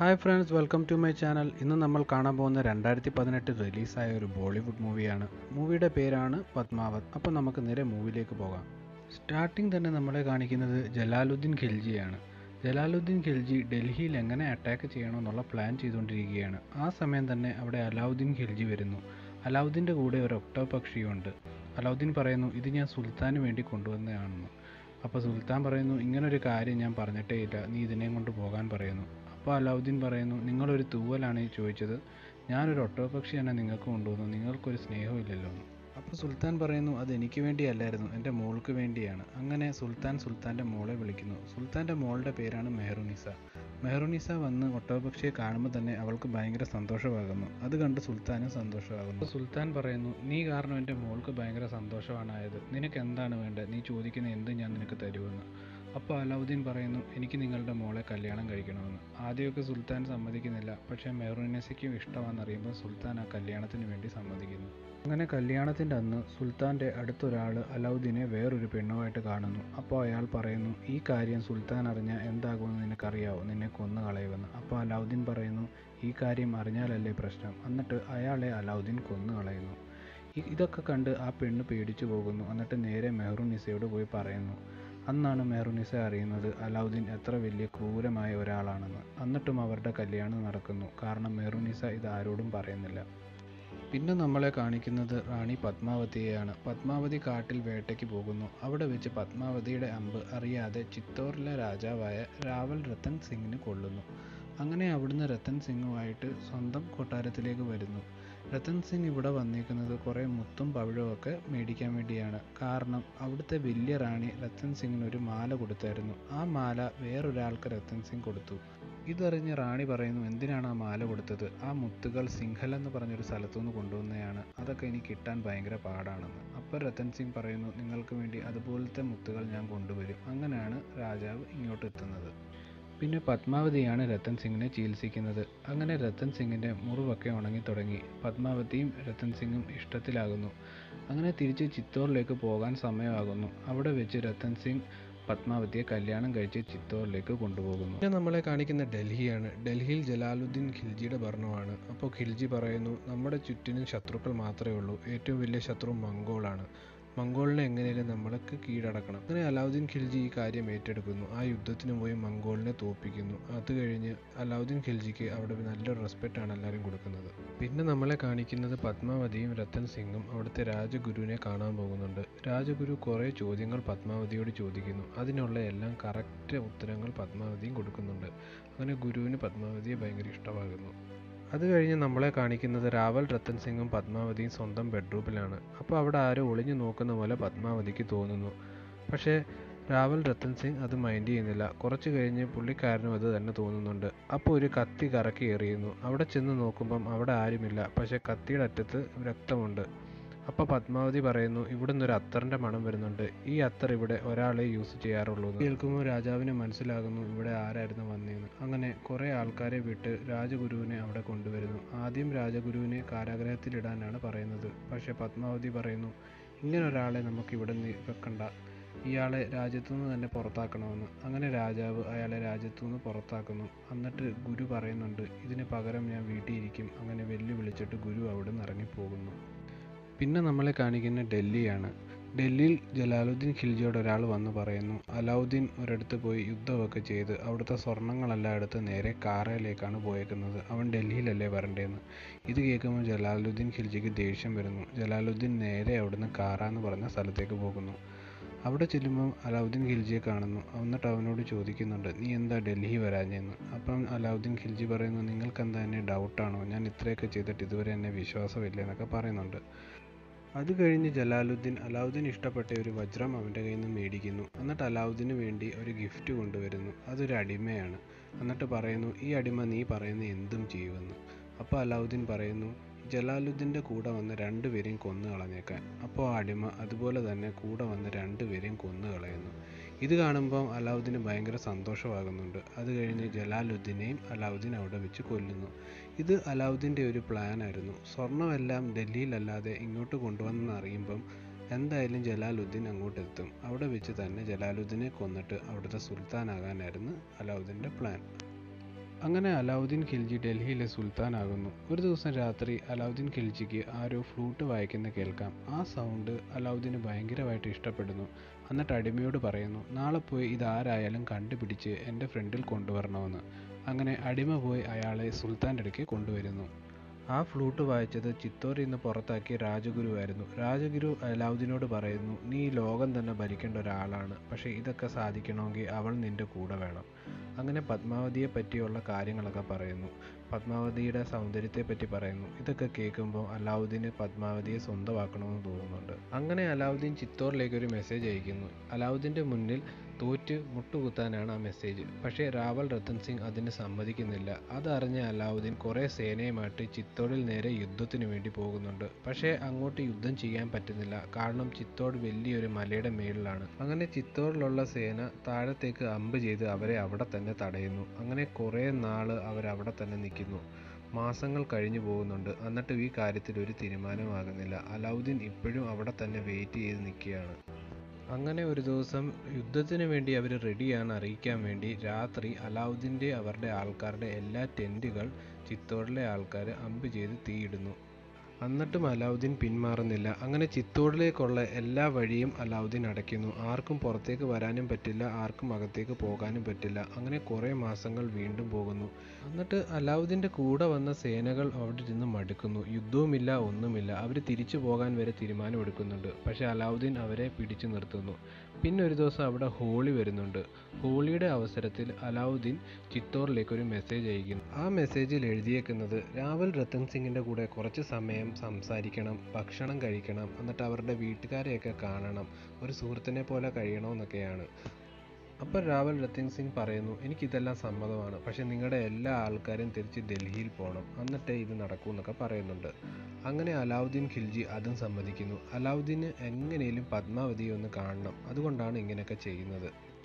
Hi friends welcome to my channel ഇന്ന് നമ്മൾ കാണാൻ പോകുന്ന രണ്ടായിരത്തി പതിനെട്ട് റിലീസായ ഒരു ബോളിവുഡ് മൂവിയാണ് മൂവിയുടെ പേരാണ് പത്മാവത് അപ്പോൾ നമുക്ക് നേരെ മൂവിയിലേക്ക് പോകാം സ്റ്റാർട്ടിംഗ് തന്നെ നമ്മളെ കാണിക്കുന്നത് ജലാലുദ്ദീൻ ഖിൽജിയാണ് ജലാലുദ്ദീൻ ഖിൽജി ഡൽഹിയിൽ എങ്ങനെ അറ്റാക്ക് ചെയ്യണമെന്നുള്ള പ്ലാൻ ചെയ്തുകൊണ്ടിരിക്കുകയാണ് ആ സമയം തന്നെ അവിടെ അലാവുദ്ദീൻ ഖിൽജി വരുന്നു അലാവുദ്ദീൻ്റെ കൂടെ ഒരു ഒക്ടോ പക്ഷിയുണ്ട് അലാവുദ്ദീൻ പറയുന്നു ഇത് ഞാൻ സുൽത്താന് വേണ്ടി കൊണ്ടുവന്നതാണെന്ന് അപ്പോൾ സുൽത്താൻ പറയുന്നു ഇങ്ങനൊരു കാര്യം ഞാൻ പറഞ്ഞിട്ടേ ഇല്ല നീ ഇതിനെയും കൊണ്ട് പോകാൻ പറയുന്നു അപ്പോൾ അലാവുദ്ദീൻ പറയുന്നു നിങ്ങളൊരു തൂവലാണ് ഈ ചോദിച്ചത് ഞാനൊരു ഒട്ടകപക്ഷിയാണ് നിങ്ങൾക്ക് കൊണ്ടുവന്നു നിങ്ങൾക്കൊരു സ്നേഹമില്ലല്ലോ എന്ന് അപ്പോൾ സുൽത്താൻ പറയുന്നു അത് എനിക്ക് വേണ്ടിയല്ലായിരുന്നു എൻ്റെ മോൾക്ക് വേണ്ടിയാണ് അങ്ങനെ സുൽത്താൻ സുൽത്താൻ്റെ മോളെ വിളിക്കുന്നു സുൽത്താൻ്റെ മോളുടെ പേരാണ് മെഹറുനിസ മെഹറുനിസ വന്ന് ഒട്ടകപക്ഷിയെ കാണുമ്പോൾ തന്നെ അവൾക്ക് ഭയങ്കര സന്തോഷമാകുന്നു അത് കണ്ട് സുൽത്താനും സന്തോഷമാകുന്നു അപ്പോൾ സുൽത്താൻ പറയുന്നു നീ കാരണം എൻ്റെ മോൾക്ക് ഭയങ്കര സന്തോഷമാണ് ആയത് നിനക്ക് എന്താണ് വേണ്ടത് നീ ചോദിക്കുന്ന എന്ത് ഞാൻ നിനക്ക് തരുമെന്ന് അപ്പോൾ അലാവുദ്ദീൻ പറയുന്നു എനിക്ക് നിങ്ങളുടെ മോളെ കല്യാണം കഴിക്കണമെന്ന് ആദ്യമൊക്കെ സുൽത്താൻ സമ്മതിക്കുന്നില്ല പക്ഷേ മെഹറുനിസയ്ക്കും ഇഷ്ടമാണെന്നറിയുമ്പോൾ സുൽത്താൻ ആ കല്യാണത്തിന് വേണ്ടി സമ്മതിക്കുന്നു അങ്ങനെ കല്യാണത്തിൻ്റെ അന്ന് സുൽത്താൻ്റെ അടുത്തൊരാൾ അലാവുദ്ദീനെ വേറൊരു പെണ്ണുമായിട്ട് കാണുന്നു അപ്പോൾ അയാൾ പറയുന്നു ഈ കാര്യം സുൽത്താൻ അറിഞ്ഞാൽ എന്താകുമെന്ന് നിനക്കറിയാവോ നിന്നെ കൊന്നു കളയുമെന്ന് അപ്പോൾ അലാവുദ്ദീൻ പറയുന്നു ഈ കാര്യം അറിഞ്ഞാലല്ലേ പ്രശ്നം എന്നിട്ട് അയാളെ അലാവുദ്ദീൻ കൊന്നു കളയുന്നു ഇ- ഇതൊക്കെ കണ്ട് ആ പെണ്ണ് പേടിച്ചു പോകുന്നു എന്നിട്ട് നേരെ മെഹറുനിസയോട് പോയി പറയുന്നു അന്നാണ് മെഹറുനിസ അറിയുന്നത് അലാവുദ്ദീൻ എത്ര വലിയ ക്രൂരമായ ഒരാളാണെന്ന് എന്നിട്ടും അവരുടെ കല്യാണം നടക്കുന്നു കാരണം മെഹറുനിസ ഇത് ആരോടും പറയുന്നില്ല പിന്നെ നമ്മളെ കാണിക്കുന്നത് റാണി പത്മാവതിയെയാണ് പത്മാവതി കാട്ടിൽ വേട്ടയ്ക്ക് പോകുന്നു അവിടെ വെച്ച് പത്മാവതിയുടെ അമ്പ് അറിയാതെ ചിത്തോറിലെ രാജാവായ രാവൽ രത്തൻ സിംഗിന് കൊള്ളുന്നു അങ്ങനെ അവിടുന്ന് രത്തൻ സിംഗുമായിട്ട് സ്വന്തം കൊട്ടാരത്തിലേക്ക് വരുന്നു രത്തൻ സിംഗ് ഇവിടെ വന്നിരിക്കുന്നത് കുറേ മുത്തും പവിഴമൊക്കെ മേടിക്കാൻ വേണ്ടിയാണ് കാരണം അവിടുത്തെ വലിയ റാണി രത്തൻ സിംഗിന് ഒരു മാല കൊടുത്തായിരുന്നു ആ മാല വേറൊരാൾക്ക് രത്തൻ സിംഗ് കൊടുത്തു ഇതറിഞ്ഞ് റാണി പറയുന്നു എന്തിനാണ് ആ മാല കൊടുത്തത് ആ മുത്തുകൾ സിംഹൽ എന്ന് പറഞ്ഞൊരു സ്ഥലത്തുനിന്ന് കൊണ്ടുവന്നതാണ് അതൊക്കെ എനിക്ക് കിട്ടാൻ ഭയങ്കര പാടാണെന്ന് അപ്പോൾ രത്തൻ സിംഗ് പറയുന്നു നിങ്ങൾക്ക് വേണ്ടി അതുപോലത്തെ മുത്തുകൾ ഞാൻ കൊണ്ടുവരും അങ്ങനെയാണ് രാജാവ് ഇങ്ങോട്ട് എത്തുന്നത് പിന്നെ പത്മാവതിയാണ് രത്തൻ സിംഗിനെ ചികിത്സിക്കുന്നത് അങ്ങനെ രത്തൻ സിംഗിൻ്റെ മുറിവൊക്കെ ഉണങ്ങി തുടങ്ങി പത്മാവതിയും രത്തൻ സിംഗും ഇഷ്ടത്തിലാകുന്നു അങ്ങനെ തിരിച്ച് ചിത്തോറിലേക്ക് പോകാൻ സമയമാകുന്നു അവിടെ വെച്ച് രത്തൻ സിംഗ് പത്മാവതിയെ കല്യാണം കഴിച്ച് ചിത്തോറിലേക്ക് കൊണ്ടുപോകുന്നു പിന്നെ നമ്മളെ കാണിക്കുന്ന ഡൽഹിയാണ് ഡൽഹിയിൽ ജലാലുദ്ദീൻ ഖിൽജിയുടെ ഭരണമാണ് അപ്പോൾ ഖിൽജി പറയുന്നു നമ്മുടെ ചുറ്റിനും ശത്രുക്കൾ മാത്രമേ ഉള്ളൂ ഏറ്റവും വലിയ ശത്രു മംഗോളാണ് മംഗോളിനെ എങ്ങനെയും നമ്മൾക്ക് കീഴടക്കണം അങ്ങനെ അലാവുദ്ദീൻ ഖിൽജി ഈ കാര്യം ഏറ്റെടുക്കുന്നു ആ യുദ്ധത്തിന് പോയി മംഗോളിനെ തോൽപ്പിക്കുന്നു അത് കഴിഞ്ഞ് അലാവുദ്ദീൻ ഖിൽജിക്ക് അവിടെ നല്ലൊരു റെസ്പെക്റ്റ് ആണ് എല്ലാവരും കൊടുക്കുന്നത് പിന്നെ നമ്മളെ കാണിക്കുന്നത് പത്മാവതിയും രത്തൻ സിംഗും അവിടുത്തെ രാജഗുരുവിനെ കാണാൻ പോകുന്നുണ്ട് രാജഗുരു കുറേ ചോദ്യങ്ങൾ പത്മാവതിയോട് ചോദിക്കുന്നു അതിനുള്ള എല്ലാം കറക്റ്റ് ഉത്തരങ്ങൾ പത്മാവതിയും കൊടുക്കുന്നുണ്ട് അങ്ങനെ ഗുരുവിന് പത്മാവതിയെ ഭയങ്കര ഇഷ്ടമാകുന്നു അത് കഴിഞ്ഞ് നമ്മളെ കാണിക്കുന്നത് രാവൽ രത്തൻ സിംഗും പത്മാവതിയും സ്വന്തം ബെഡ്റൂമിലാണ് അപ്പോൾ അവിടെ ആരോ ഒളിഞ്ഞു നോക്കുന്ന പോലെ പത്മാവതിക്ക് തോന്നുന്നു പക്ഷേ രാവൽ രത്തൻ സിംഗ് അത് മൈൻഡ് ചെയ്യുന്നില്ല കുറച്ച് കഴിഞ്ഞ് പുള്ളിക്കാരനും അത് തന്നെ തോന്നുന്നുണ്ട് അപ്പോൾ ഒരു കത്തി കറക്കി എറിയുന്നു അവിടെ ചെന്ന് നോക്കുമ്പം അവിടെ ആരുമില്ല പക്ഷേ കത്തിയുടെ അറ്റത്ത് രക്തമുണ്ട് അപ്പോൾ പത്മാവതി പറയുന്നു ഇവിടുന്ന് ഒരു അത്തറിൻ്റെ മണം വരുന്നുണ്ട് ഈ അത്തർ ഇവിടെ ഒരാളെ യൂസ് ചെയ്യാറുള്ളൂ എന്ന്. കേൾക്കുമ്പോൾ രാജാവിന് മനസ്സിലാകുന്നു ഇവിടെ ആരായിരുന്നു വന്നതെന്ന് അങ്ങനെ കുറേ ആൾക്കാരെ വിട്ട് രാജഗുരുവിനെ അവിടെ കൊണ്ടുവരുന്നു ആദ്യം രാജഗുരുവിനെ കാരാഗ്രഹത്തിലിടാനാണ് പറയുന്നത് പക്ഷേ പത്മാവതി പറയുന്നു ഇങ്ങനെ ഒരാളെ നമുക്ക് ഇവിടെ നിന്ന് വെക്കണ്ട ഇയാളെ രാജ്യത്തുനിന്ന് തന്നെ പുറത്താക്കണമെന്ന് അങ്ങനെ രാജാവ് അയാളെ രാജ്യത്തുനിന്ന് പുറത്താക്കുന്നു എന്നിട്ട് ഗുരു പറയുന്നുണ്ട് ഇതിന് പകരം ഞാൻ വീട്ടിൽ ഇരിക്കും അങ്ങനെ വെല്ലുവിളിച്ചിട്ട് ഗുരു അവിടെ നിന്ന് ഇറങ്ങിപ്പോകുന്നു പിന്നെ നമ്മളെ കാണിക്കുന്ന ഡൽഹിയാണ് ഡൽഹിയിൽ ജലാലുദ്ദീൻ ഖിൽജിയോട് ഒരാൾ വന്ന് പറയുന്നു അലാവുദ്ദീൻ ഒരിടത്ത് പോയി യുദ്ധമൊക്കെ ചെയ്ത് അവിടുത്തെ സ്വർണ്ണങ്ങളെല്ലാം എടുത്ത് നേരെ കാറയിലേക്കാണ് പോയേക്കുന്നത് അവൻ ഡൽഹിയിലല്ലേ വരണ്ടേന്ന് ഇത് കേൾക്കുമ്പോൾ ജലാലുദ്ദീൻ ഖിൽജിക്ക് ദേഷ്യം വരുന്നു ജലാലുദ്ദീൻ നേരെ അവിടുന്ന് കാറ എന്ന് പറഞ്ഞ സ്ഥലത്തേക്ക് പോകുന്നു അവിടെ ചെല്ലുമ്പോൾ അലാവുദ്ദീൻ ഖിൽജിയെ കാണുന്നു എന്നിട്ട് അവനോട് ചോദിക്കുന്നുണ്ട് നീ എന്താ ഡൽഹി വരാഞ്ഞെന്ന് അപ്പം അലാവുദ്ദീൻ ഖിൽജി പറയുന്നു നിങ്ങൾക്ക് എന്താ എന്നെ ഡൗട്ടാണോ ഞാൻ ഇത്രയൊക്കെ ചെയ്തിട്ട് ഇതുവരെ എന്നെ വിശ്വാസമില്ല എന്നൊക്കെ പറയുന്നുണ്ട് അത് കഴിഞ്ഞ് ജലാലുദ്ദീൻ അലാവുദ്ദീൻ ഇഷ്ടപ്പെട്ട ഒരു വജ്രം അവൻ്റെ കയ്യിൽ നിന്ന് മേടിക്കുന്നു എന്നിട്ട് അലാവുദ്ദീന് വേണ്ടി ഒരു ഗിഫ്റ്റ് കൊണ്ടുവരുന്നു അതൊരു അടിമയാണ് എന്നിട്ട് പറയുന്നു ഈ അടിമ നീ പറയുന്ന എന്തും ചെയ്യുമെന്ന് അപ്പോൾ അലാവുദ്ദീൻ പറയുന്നു ജലാലുദ്ദീൻ്റെ കൂടെ വന്ന് രണ്ടുപേരെയും കൊന്നു കളഞ്ഞേക്കാൻ അപ്പോൾ ആ അടിമ അതുപോലെ തന്നെ കൂടെ വന്ന് രണ്ടുപേരെയും കൊന്നു കളയുന്നു ഇത് കാണുമ്പോൾ അലാവുദ്ദീന് ഭയങ്കര സന്തോഷമാകുന്നുണ്ട് അത് കഴിഞ്ഞ് ജലാലുദ്ദീനെയും അലാവുദ്ദീൻ അവിടെ വെച്ച് കൊല്ലുന്നു ഇത് അലാവുദ്ദീൻ്റെ ഒരു പ്ലാൻ ആയിരുന്നു സ്വർണ്ണമെല്ലാം ഡൽഹിയിലല്ലാതെ ഇങ്ങോട്ട് കൊണ്ടുവന്നെന്ന് അറിയുമ്പം എന്തായാലും ജലാലുദ്ദീൻ അങ്ങോട്ട് എത്തും അവിടെ വെച്ച് തന്നെ ജലാലുദ്ദീനെ കൊന്നിട്ട് അവിടുത്തെ സുൽത്താനാകാനായിരുന്നു അലാവുദ്ദീൻ്റെ പ്ലാൻ അങ്ങനെ അലാവുദ്ദീൻ ഖിൽജി ഡൽഹിയിലെ സുൽത്താനാകുന്നു ഒരു ദിവസം രാത്രി അലാവുദ്ദീൻ ഖിൽജിക്ക് ആരോ ഫ്ലൂട്ട് വായിക്കുന്ന കേൾക്കാം ആ സൗണ്ട് അലാവുദ്ദീന് ഭയങ്കരമായിട്ട് ഇഷ്ടപ്പെടുന്നു എന്നിട്ട് അടിമയോട് പറയുന്നു നാളെ പോയി ഇതാരായാലും കണ്ടുപിടിച്ച് എൻ്റെ ഫ്രണ്ടിൽ കൊണ്ടുവരണമെന്ന് അങ്ങനെ അടിമ പോയി അയാളെ സുൽത്താൻ്റെ അടുക്കെ കൊണ്ടുവരുന്നു ആ ഫ്ലൂട്ട് വായിച്ചത് ചിത്തോറിൽ നിന്ന് പുറത്താക്കിയ രാജഗുരുവായിരുന്നു രാജഗുരു അലാവുദ്ദീനോട് പറയുന്നു നീ ഈ ലോകം തന്നെ ഭരിക്കേണ്ട ഒരാളാണ് പക്ഷേ ഇതൊക്കെ സാധിക്കണമെങ്കിൽ അവൾ നിൻ്റെ കൂടെ വേണം അങ്ങനെ പത്മാവതിയെ പറ്റിയുള്ള കാര്യങ്ങളൊക്കെ പറയുന്നു പത്മാവതിയുടെ സൗന്ദര്യത്തെ പറ്റി പറയുന്നു ഇതൊക്കെ കേൾക്കുമ്പോൾ അലാവുദ്ദീന് പത്മാവതിയെ സ്വന്തമാക്കണമെന്ന് തോന്നുന്നുണ്ട് അങ്ങനെ അലാവുദ്ദീൻ ചിത്തോറിലേക്ക് ഒരു മെസ്സേജ് അയക്കുന്നു അലാവുദ്ദീൻ്റെ മുന്നിൽ തോറ്റ് മുട്ടുകുത്താനാണ് ആ മെസ്സേജ് പക്ഷേ റാവൽ രത്തൻ സിംഗ് അതിന് സമ്മതിക്കുന്നില്ല അതറിഞ്ഞ അലാവുദ്ദീൻ കുറേ സേനയുമായിട്ട് ചിത്തോടിൽ നേരെ യുദ്ധത്തിന് വേണ്ടി പോകുന്നുണ്ട് പക്ഷേ അങ്ങോട്ട് യുദ്ധം ചെയ്യാൻ പറ്റുന്നില്ല കാരണം ചിത്തോട് വലിയൊരു മലയുടെ മേളിലാണ് അങ്ങനെ ചിത്തോടിലുള്ള സേന താഴത്തേക്ക് അമ്പ് ചെയ്ത് അവരെ അവിടെ തന്നെ തടയുന്നു അങ്ങനെ കുറേ നാള് അവരവിടെ തന്നെ നിൽക്കുന്നു മാസങ്ങൾ കഴിഞ്ഞു പോകുന്നുണ്ട് എന്നിട്ടും ഈ കാര്യത്തിൽ ഒരു തീരുമാനമാകുന്നില്ല അലാവുദ്ദീൻ ഇപ്പോഴും അവിടെ തന്നെ വെയിറ്റ് ചെയ്ത് നിൽക്കുകയാണ് അങ്ങനെ ഒരു ദിവസം യുദ്ധത്തിന് വേണ്ടി അവർ റെഡിയാണ് അറിയിക്കാൻ വേണ്ടി രാത്രി അലാവുദ്ദീൻ്റെ അവരുടെ ആൾക്കാരുടെ എല്ലാ ടെൻറ്റുകൾ ചിത്തോടിലെ ആൾക്കാർ അമ്പ് ചെയ്ത് തീയിടുന്നു എന്നിട്ടും അലാവുദ്ദീൻ പിന്മാറുന്നില്ല അങ്ങനെ ചിത്തോടിലേക്കുള്ള എല്ലാ വഴിയും അലാവുദ്ദീൻ അടയ്ക്കുന്നു ആർക്കും പുറത്തേക്ക് വരാനും പറ്റില്ല ആർക്കും അകത്തേക്ക് പോകാനും പറ്റില്ല അങ്ങനെ കുറേ മാസങ്ങൾ വീണ്ടും പോകുന്നു എന്നിട്ട് അലാവുദ്ദീൻ്റെ കൂടെ വന്ന സേനകൾ അവിടെ ഇരുന്ന് മടുക്കുന്നു യുദ്ധവുമില്ല ഒന്നുമില്ല അവർ തിരിച്ചു പോകാൻ വരെ തീരുമാനമെടുക്കുന്നുണ്ട് പക്ഷേ അലാവുദ്ദീൻ അവരെ പിടിച്ചു നിർത്തുന്നു പിന്നെ ഒരു ദിവസം അവിടെ ഹോളി വരുന്നുണ്ട് ഹോളിയുടെ അവസരത്തിൽ അലാവുദ്ദീൻ ചിത്തോറിലേക്ക് ഒരു മെസ്സേജ് അയക്കുന്നു ആ മെസ്സേജിൽ എഴുതിയേക്കുന്നത് രാവൽ രത്തൻ സിംഗിൻ്റെ കൂടെ കുറച്ച് സമയം സംസാരിക്കണം ഭക്ഷണം കഴിക്കണം എന്നിട്ട് അവരുടെ വീട്ടുകാരെയൊക്കെ കാണണം ഒരു സുഹൃത്തിനെ പോലെ കഴിയണമെന്നൊക്കെയാണ് അപ്പോൾ രാവൽ രത്തൻ സിംഗ് പറയുന്നു എനിക്കിതെല്ലാം സമ്മതമാണ് പക്ഷേ നിങ്ങളുടെ എല്ലാ ആൾക്കാരും തിരിച്ച് ഡൽഹിയിൽ പോകണം എന്നിട്ടേ ഇത് നടക്കൂ എന്നൊക്കെ പറയുന്നുണ്ട് അങ്ങനെ അലാവുദ്ദീൻ ഖിൽജി അതും സമ്മതിക്കുന്നു അലാവുദ്ദീന് എങ്ങനെയും പത്മാവതിയെ ഒന്ന് കാണണം അതുകൊണ്ടാണ് ഇങ്ങനെയൊക്കെ ചെയ്യുന്നത്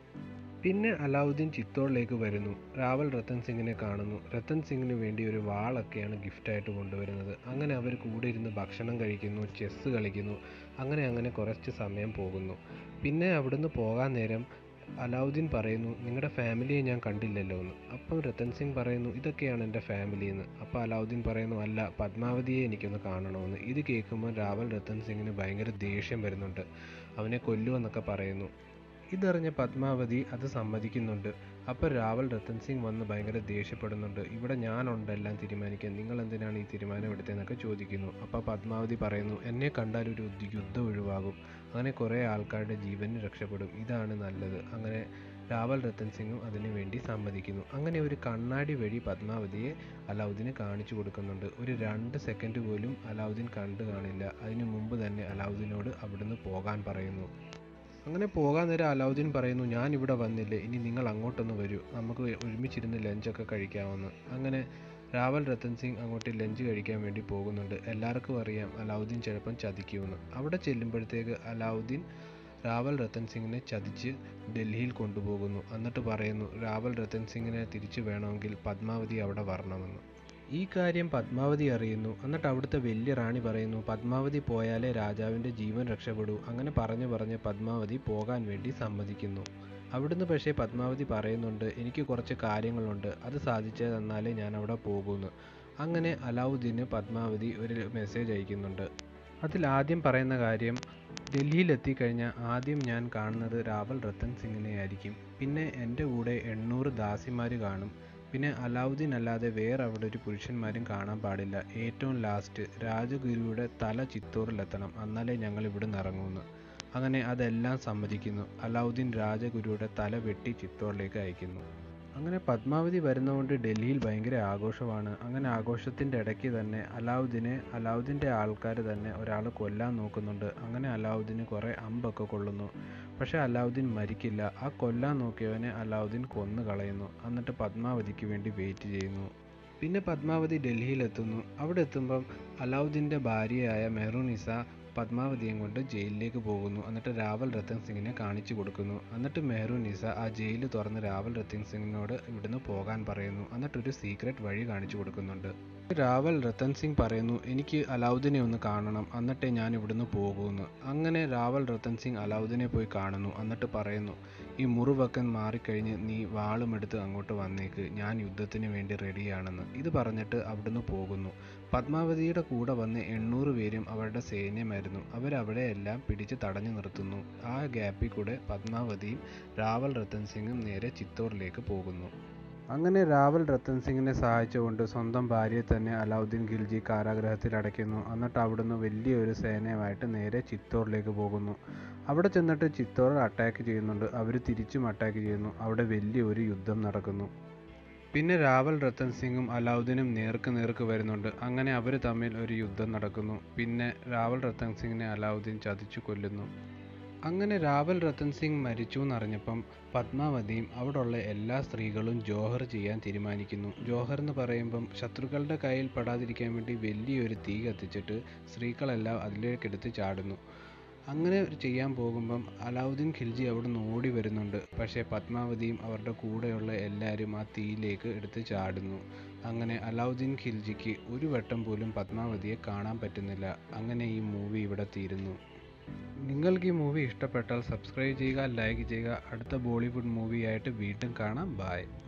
പിന്നെ അലാവുദ്ദീൻ ചിത്തോളിലേക്ക് വരുന്നു രാവൽ രത്തൻ സിംഗിനെ കാണുന്നു രത്തൻ സിംഗിന് വേണ്ടി ഒരു വാളൊക്കെയാണ് ഗിഫ്റ്റായിട്ട് കൊണ്ടുവരുന്നത് അങ്ങനെ അവർ കൂടെ ഇരുന്ന് ഭക്ഷണം കഴിക്കുന്നു ചെസ്സ് കളിക്കുന്നു അങ്ങനെ അങ്ങനെ കുറച്ച് സമയം പോകുന്നു പിന്നെ അവിടുന്ന് പോകാൻ നേരം അലാവുദ്ദീൻ പറയുന്നു നിങ്ങളുടെ ഫാമിലിയെ ഞാൻ കണ്ടില്ലല്ലോ എന്ന് അപ്പം രത്തൻ സിംഗ് പറയുന്നു ഇതൊക്കെയാണ് എൻ്റെ ഫാമിലി എന്ന് അപ്പോൾ അലാവുദ്ദീൻ പറയുന്നു അല്ല പത്മാവതിയെ എനിക്കൊന്ന് കാണണമെന്ന് ഇത് കേൾക്കുമ്പോൾ രാവൽ രത്തൻ സിംഗിന് ഭയങ്കര ദേഷ്യം വരുന്നുണ്ട് അവനെ കൊല്ലുമെന്നൊക്കെ പറയുന്നു ഇതറിഞ്ഞ പത്മാവതി അത് സമ്മതിക്കുന്നുണ്ട് അപ്പോൾ രാവൽ രത്തൻ സിംഗ് വന്ന് ഭയങ്കര ദേഷ്യപ്പെടുന്നുണ്ട് ഇവിടെ ഞാനുണ്ട് എല്ലാം തീരുമാനിക്കാൻ നിങ്ങൾ എന്തിനാണ് ഈ തീരുമാനം എടുത്തതെന്നൊക്കെ ചോദിക്കുന്നു അപ്പോൾ പത്മാവതി പറയുന്നു എന്നെ കണ്ടാൽ ഒരു യുദ്ധ- യുദ്ധം ഒഴിവാകും അങ്ങനെ കുറേ ആൾക്കാരുടെ ജീവന് രക്ഷപ്പെടും ഇതാണ് നല്ലത് അങ്ങനെ രാവൽ രത്തൻ സിംഗും അതിനു വേണ്ടി സമ്മതിക്കുന്നു അങ്ങനെ ഒരു കണ്ണാടി വഴി പത്മാവതിയെ അലാവുദ്ദീന് കാണിച്ചു കൊടുക്കുന്നുണ്ട് ഒരു രണ്ട് സെക്കൻഡ് പോലും അലാവുദ്ദീൻ കണ്ടു കാണില്ല അതിനു മുമ്പ് തന്നെ അലാവുദ്ദീനോട് അവിടുന്ന് പോകാൻ പറയുന്നു അങ്ങനെ പോകാൻ നേരം അലാവുദ്ദീൻ പറയുന്നു ഞാൻ ഇവിടെ വന്നില്ലേ ഇനി നിങ്ങൾ അങ്ങോട്ടൊന്ന് വരൂ നമുക്ക് ഒരുമിച്ചിരുന്ന് ലഞ്ചൊക്കെ കഴിക്കാമെന്ന് അങ്ങനെ രാവൽ രത്തൻ സിംഗ് അങ്ങോട്ട് ലഞ്ച് കഴിക്കാൻ വേണ്ടി പോകുന്നുണ്ട് എല്ലാവർക്കും അറിയാം അലാവുദ്ദീൻ ചിലപ്പം ചതിക്കുമെന്ന് അവിടെ ചെല്ലുമ്പോഴത്തേക്ക് അലാവുദ്ദീൻ രാവൽ രത്തൻ സിംഗിനെ ചതിച്ച് ഡൽഹിയിൽ കൊണ്ടുപോകുന്നു എന്നിട്ട് പറയുന്നു രാവൽ രത്തൻ സിംഗിനെ തിരിച്ചു വേണമെങ്കിൽ പത്മാവതി അവിടെ വരണമെന്ന് ഈ കാര്യം പത്മാവതി അറിയുന്നു എന്നിട്ട് അവിടുത്തെ വലിയ റാണി പറയുന്നു പത്മാവതി പോയാലേ രാജാവിൻ്റെ ജീവൻ രക്ഷപ്പെടൂ അങ്ങനെ പറഞ്ഞു പറഞ്ഞ് പത്മാവതി പോകാൻ വേണ്ടി സമ്മതിക്കുന്നു അവിടുന്ന് പക്ഷേ പത്മാവതി പറയുന്നുണ്ട് എനിക്ക് കുറച്ച് കാര്യങ്ങളുണ്ട് അത് സാധിച്ചു തന്നാലേ ഞാൻ അവിടെ പോകൂന്ന് അങ്ങനെ അലാവുദ്ദീന് പത്മാവതി ഒരു മെസ്സേജ് അയക്കുന്നുണ്ട് അതിൽ ആദ്യം പറയുന്ന കാര്യം ഡൽഹിയിൽ എത്തിക്കഴിഞ്ഞാൽ ആദ്യം ഞാൻ കാണുന്നത് രാവൽ രത്തൻ സിംഗിനെ ആയിരിക്കും പിന്നെ എൻ്റെ കൂടെ എണ്ണൂറ് ദാസിമാർ കാണും പിന്നെ അലാവുദ്ദീൻ അല്ലാതെ വേറെ അവിടെ ഒരു പുരുഷന്മാരും കാണാൻ പാടില്ല ഏറ്റവും ലാസ്റ്റ് രാജഗുരുവിടെ തല ചിത്തോറിലെത്തണം എന്നാലേ ഞങ്ങൾ ഇവിടുന്ന് ഇറങ്ങുമെന്ന് അങ്ങനെ അതെല്ലാം സമ്മതിക്കുന്നു അലാവുദ്ദീൻ രാജഗുരുവിടെ തല വെട്ടി ചിത്തോറിലേക്ക് അയക്കുന്നു അങ്ങനെ പത്മാവതി വരുന്നതുകൊണ്ട് ഡൽഹിയിൽ ഭയങ്കര ആഘോഷമാണ് അങ്ങനെ ആഘോഷത്തിൻ്റെ ഇടയ്ക്ക് തന്നെ അലാവുദ്ദീനെ അലാവുദ്ദീൻ്റെ ആൾക്കാർ തന്നെ ഒരാൾ കൊല്ലാൻ നോക്കുന്നുണ്ട് അങ്ങനെ അലാവുദ്ദീന് കുറേ അമ്പൊക്കെ കൊള്ളുന്നു പക്ഷേ അലാവുദ്ദീൻ മരിക്കില്ല ആ കൊല്ലാൻ നോക്കിയവനെ അലാവുദ്ദീൻ കൊന്നു കളയുന്നു എന്നിട്ട് പത്മാവതിക്ക് വേണ്ടി വെയിറ്റ് ചെയ്യുന്നു പിന്നെ പത്മാവതി ഡൽഹിയിലെത്തുന്നു അവിടെ എത്തുമ്പം അലാവുദ്ദീൻ്റെ ഭാര്യയായ മെഹറൂനിസ പത്മാവതിയും കൊണ്ട് ജയിലിലേക്ക് പോകുന്നു എന്നിട്ട് രാവൽ രത്തൻ സിംഗിനെ കാണിച്ചു കൊടുക്കുന്നു എന്നിട്ട് മെഹറൂനിസ ആ ജയിൽ തുറന്ന് രാവൽ രത്തൻ സിംഗിനോട് ഇവിടുന്ന് പോകാൻ പറയുന്നു എന്നിട്ട് ഒരു സീക്രട്ട് വഴി കാണിച്ചു കൊടുക്കുന്നുണ്ട് രാവൽ രത്തൻ സിംഗ് പറയുന്നു എനിക്ക് അലാവുദ്ദീനെ ഒന്ന് കാണണം എന്നിട്ടേ ഞാൻ ഇവിടുന്ന് പോകൂന്ന് അങ്ങനെ രാവൽ രത്തൻ സിംഗ് അലാവുദ്ദീനെ പോയി കാണുന്നു എന്നിട്ട് പറയുന്നു ഈ മുറിവൊക്കെ മാറിക്കഴിഞ്ഞ് നീ വാളുമെടുത്ത് അങ്ങോട്ട് വന്നേക്ക് ഞാൻ യുദ്ധത്തിന് വേണ്ടി റെഡിയാണെന്ന് ഇത് പറഞ്ഞിട്ട് അവിടുന്ന് പോകുന്നു പത്മാവതിയുടെ കൂടെ വന്ന് എണ്ണൂറ് പേരും അവരുടെ സൈന്യമായിരുന്നു അവരവിടെയെല്ലാം പിടിച്ച് തടഞ്ഞു നിർത്തുന്നു ആ ഗ്യാപ്പിൽ കൂടെ പത്മാവതിയും രാവൽ രത്തൻ സിംഗും നേരെ ചിത്തോറിലേക്ക് പോകുന്നു അങ്ങനെ രാവൽ രത്തൻ സിംഗിനെ സഹായിച്ചുകൊണ്ട് സ്വന്തം ഭാര്യയെ തന്നെ അലാവുദ്ദീൻ ഖിൽജി കാരാഗ്രഹത്തിൽ അടയ്ക്കുന്നു എന്നിട്ട് അവിടുന്ന് വലിയൊരു സേനയുമായിട്ട് നേരെ ചിത്തോറിലേക്ക് പോകുന്നു അവിടെ ചെന്നിട്ട് ചിത്തോർ അറ്റാക്ക് ചെയ്യുന്നുണ്ട് അവർ തിരിച്ചും അറ്റാക്ക് ചെയ്യുന്നു അവിടെ വലിയൊരു യുദ്ധം നടക്കുന്നു പിന്നെ രാവൽ രത്തൻ സിംഗും അലാവുദ്ദീനും നേർക്ക് നേർക്ക് വരുന്നുണ്ട് അങ്ങനെ അവർ തമ്മിൽ ഒരു യുദ്ധം നടക്കുന്നു പിന്നെ രാവൽ രത്തൻ സിംഗിനെ അലാവുദ്ദീൻ ചതിച്ചു കൊല്ലുന്നു അങ്ങനെ രാവൽ രത്തൻ സിംഗ് മരിച്ചു എന്നറിഞ്ഞപ്പം പത്മാവതിയും അവിടെയുള്ള എല്ലാ സ്ത്രീകളും ജോഹർ ചെയ്യാൻ തീരുമാനിക്കുന്നു ജോഹർ എന്ന് പറയുമ്പം ശത്രുക്കളുടെ കയ്യിൽ പെടാതിരിക്കാൻ വേണ്ടി വലിയൊരു തീ കത്തിച്ചിട്ട് സ്ത്രീകളെല്ലാം അതിലേക്കെടുത്ത് ചാടുന്നു അങ്ങനെ ചെയ്യാൻ പോകുമ്പം അലാവുദ്ദീൻ ഖിൽജി അവിടെ നിന്ന് ഓടി വരുന്നുണ്ട് പക്ഷേ പത്മാവതിയും അവരുടെ കൂടെയുള്ള എല്ലാവരും ആ തീയിലേക്ക് എടുത്ത് ചാടുന്നു അങ്ങനെ അലാവുദ്ദീൻ ഖിൽജിക്ക് ഒരു വട്ടം പോലും പത്മാവതിയെ കാണാൻ പറ്റുന്നില്ല അങ്ങനെ ഈ മൂവി ഇവിടെ തീരുന്നു നിങ്ങൾക്ക് ഈ മൂവി ഇഷ്ടപ്പെട്ടാൽ സബ്സ്ക്രൈബ് ചെയ്യുക ലൈക്ക് ചെയ്യുക അടുത്ത ബോളിവുഡ് മൂവിയായിട്ട് വീണ്ടും കാണാം ബായ്